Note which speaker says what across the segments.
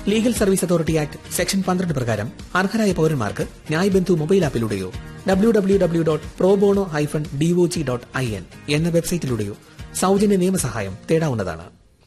Speaker 1: Legal service authority act section പന്ത്രണ്ട് പ്രകാരം അർഹരായ പൌരന്മാർക്ക് ന്യായ് ബന്ധു മൊബൈൽ ആപ്പിലൂടെയോ W W W dot probono hyphen DOG dot I N എന്ന വെബ്സൈറ്റിലൂടെയോ സൗജന്യ നിയമസഹായം തേടാവുന്നതാണ്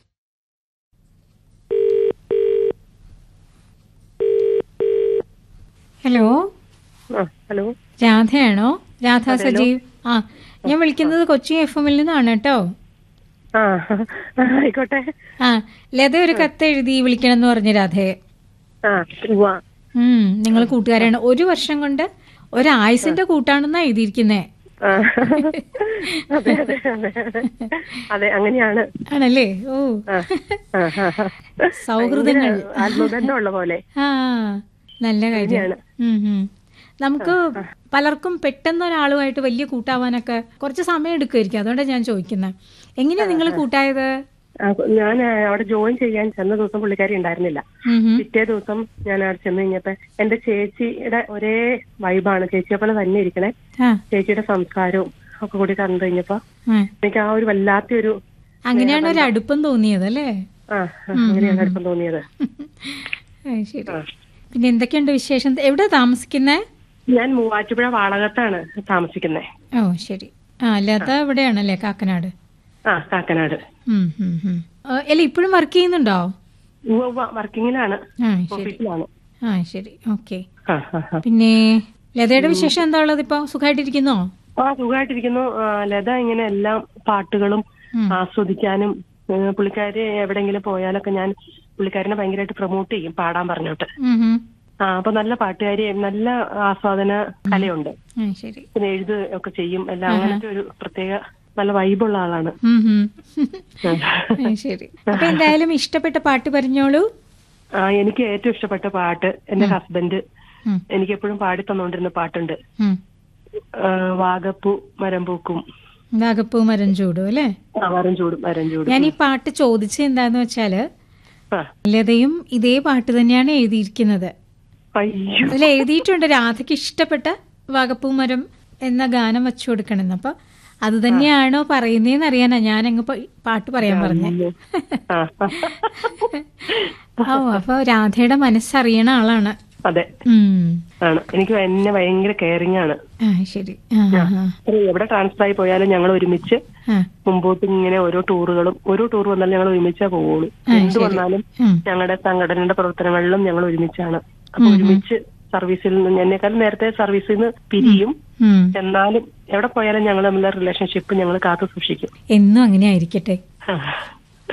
Speaker 2: ഹലോ
Speaker 3: ആ ഹലോ
Speaker 2: രാധയാണോ രാധ സജീവ് ആ ഞാൻ വിളിക്കുന്നത് കൊച്ചി എഫ് എമ്മിൽ നിന്നാണ് കേട്ടോ
Speaker 3: ആ ആയിക്കോട്ടെ
Speaker 2: ആ ലത ഒരു കത്ത് എഴുതി വിളിക്കണം എന്ന് പറഞ്ഞു രാധയെ
Speaker 3: ആ ഉവ്വ.
Speaker 2: ഉം നിങ്ങൾ കൂട്ടുകാരാണ് ഒരു വർഷം കൊണ്ട് ഒരായുസിന്റെ കൂട്ടാണെന്നാ എഴുതിയിരിക്കുന്നേ
Speaker 3: ആ. അതെ അതെ അതെ അതെ അങ്ങനെയാണ്
Speaker 2: ആണല്ലേ ഓ
Speaker 3: ആ, ആ, ആ, ആ.
Speaker 2: സൗഹൃദങ്ങൾ
Speaker 3: ഭയങ്കര ആത്മബന്ധമുള്ള പോലെ
Speaker 2: ആ നല്ല കാര്യം ഉം, ഉം. നമുക്ക് പലർക്കും പെട്ടെന്ന് ഒരാളുമായിട്ട് വലിയ കൂട്ടാവാനൊക്കെ കുറച്ച് സമയം എടുക്കുമായിരിക്കും അതുകൊണ്ടാണ് ഞാൻ ചോദിക്കുന്നത് എങ്ങനെയാ നിങ്ങൾ കൂട്ടായത്
Speaker 3: ആ, ഞാൻ ആ, അവിടെ ജോയിൻ ചെയ്യാൻ ചെന്ന ദിവസം പുള്ളിക്കാരി ഉണ്ടായിരുന്നില്ല
Speaker 2: ഉം, ഉം.
Speaker 3: പിറ്റേ ദിവസം ഞാൻ അവിടെ ചെന്ന് കഴിഞ്ഞപ്പോ എന്റെ ചേച്ചിയുടെ ഒരേ വൈബാണ് ചേച്ചിയെ പോലെ തന്നെ ഇരിക്കണേ
Speaker 2: ആ,
Speaker 3: ചേച്ചിയുടെ സംസ്കാരവും ഒക്കെ കൂടി കണ്ടു കഴിഞ്ഞപ്പോ
Speaker 2: ആ.
Speaker 3: എനിക്ക് ആ ഒരു വല്ലാത്തൊരു
Speaker 2: അങ്ങനെയാണ് ഒരു അടുപ്പം തോന്നിയത് അല്ലേ
Speaker 3: ആ ആ, അങ്ങനെയാണ് അടുപ്പം തോന്നിയത്
Speaker 2: ആ, ശരി പിന്നെ എന്തൊക്കെയുണ്ട് വിശേഷം എവിടെ താമസിക്കുന്നേ
Speaker 3: ഞാൻ മൂവാറ്റുപുഴ വാളകത്താണ് താമസിക്കുന്നത്
Speaker 2: ഓ ശരി ആ ലത ഇവിടെയാണല്ലേ കാക്കനാട്
Speaker 3: ആ കാക്കനാട്
Speaker 2: ഉം, ഉം, ഉം. ആ, അല്ല ഇപ്പോഴും വർക്ക് ചെയ്യുന്നുണ്ടോ
Speaker 3: വർക്കിങ്ങിലാണ്
Speaker 2: ആ ശരി
Speaker 3: ഓഫീസിലാണ്
Speaker 2: ആ ശരി ഓക്കെ
Speaker 3: ആ ആ ആ.
Speaker 2: പിന്നെ ലതയുടെ വിശേഷം എന്താ ഉള്ളത് ഇപ്പൊ സുഖമായിട്ടിരിക്കുന്നോ
Speaker 3: ആ സുഖമായിട്ടിരിക്കുന്നു ആ, ലത ഇങ്ങനെ എല്ലാ പാട്ടുകളും
Speaker 2: ഉം.
Speaker 3: ആസ്വദിക്കാനും ഏ, പുള്ളിക്കാരി എവിടെങ്കിലും പോയാലൊക്കെ ഞാൻ പുള്ളിക്കാരനെ ഭയങ്കരമായിട്ട് പ്രൊമോട്ട് ചെയ്യും പാടാൻ പറഞ്ഞോട്ട്
Speaker 2: ഉം, ഉം.
Speaker 3: ആ അപ്പൊ നല്ല പാട്ടുകാരി നല്ല ആസ്വാദന കലയുണ്ട്
Speaker 2: ആ ശരി
Speaker 3: പിന്നെ എഴുത് ഒക്കെ ചെയ്യും എല്ലാം അങ്ങനത്തെ ഒരു പ്രത്യേക നല്ല വൈബുള്ള ആളാണ്
Speaker 2: ഉം, ഉം. ആ, ശരി അപ്പൊ എന്തായാലും ഇഷ്ടപ്പെട്ട പാട്ട് പറഞ്ഞോളൂ
Speaker 3: ആ എനിക്ക് ഏറ്റവും ഇഷ്ടപ്പെട്ട പാട്ട് എന്റെ ഹസ്ബൻഡ്
Speaker 2: ഉം,
Speaker 3: എനിക്ക് എപ്പോഴും പാടി തന്നോണ്ടിരുന്ന പാട്ടുണ്ട്
Speaker 2: ഉം.
Speaker 3: ആ, വാഗപ്പൂ മരം പൂക്കും
Speaker 2: നാഗപ്പൂ മരം ചൂടും അല്ലേ
Speaker 3: ആ, മരം ചൂടും മരം ചൂടും
Speaker 2: ഞാൻ ഈ പാട്ട് ചോദിച്ചത് എന്താന്ന് വെച്ചാല്
Speaker 3: ആ.
Speaker 2: ലതയും ഇതേ പാട്ട് തന്നെയാണ് എഴുതിയിരിക്കുന്നത്
Speaker 3: അയ്യോ
Speaker 2: അതിൽ എഴുതിയിട്ടുണ്ട് രാധയ്ക്ക് ഇഷ്ടപ്പെട്ട വാഗപ്പൂ മരം എന്ന ഗാനം വെച്ചു കൊടുക്കണമെന്ന് അപ്പൊ അത് തന്നെയാണോ പറയുന്നതെന്ന് അറിയാനാ ഞാൻ അങ്ങ് പാട്ട് പറയാൻ പറഞ്ഞേ
Speaker 3: ആ.
Speaker 2: ഓ അപ്പൊ രാധയുടെ മനസ്സറിയണ ആളാണ്
Speaker 3: അതെ
Speaker 2: ഉം
Speaker 3: ആണ് എനിക്ക് എന്നെ ഭയങ്കര കെയറിങ് ആണ്
Speaker 2: ആ ശരി ആ ആ, ആ.
Speaker 3: ഒരു എവിടെ ട്രാൻസ്ഫർ ആയി പോയാലും ഞങ്ങൾ ഒരുമിച്ച്
Speaker 2: ആ
Speaker 3: മുമ്പോട്ട് ഇങ്ങനെ ഓരോ ടൂറുകളും ഓരോ ടൂർ വന്നാലും ഞങ്ങൾ ഒരുമിച്ചേ പോവുള്ളൂ
Speaker 2: ആ,
Speaker 3: എന്ത്
Speaker 2: ശരി.
Speaker 3: വന്നാലും
Speaker 2: ഉം.
Speaker 3: ഞങ്ങളുടെ സംഘടനയുടെ പ്രവർത്തനങ്ങളിലും ഞങ്ങൾ ഒരുമിച്ചാണ് അപ്പൊ ഒരുമിച്ച് സർവീസിൽ നിന്ന് എന്നെക്കാളും നേരത്തെ സർവീസിൽ നിന്ന് പിരിയും
Speaker 2: ഉം.
Speaker 3: എന്നാലും എവിടെ പോയാലും ഞങ്ങൾ തമ്മിലുള്ള റിലേഷൻഷിപ്പ് ഞങ്ങൾ കാത്തു സൂക്ഷിക്കും
Speaker 2: എന്നും അങ്ങനെ ആയിരിക്കട്ടെ
Speaker 3: ആ.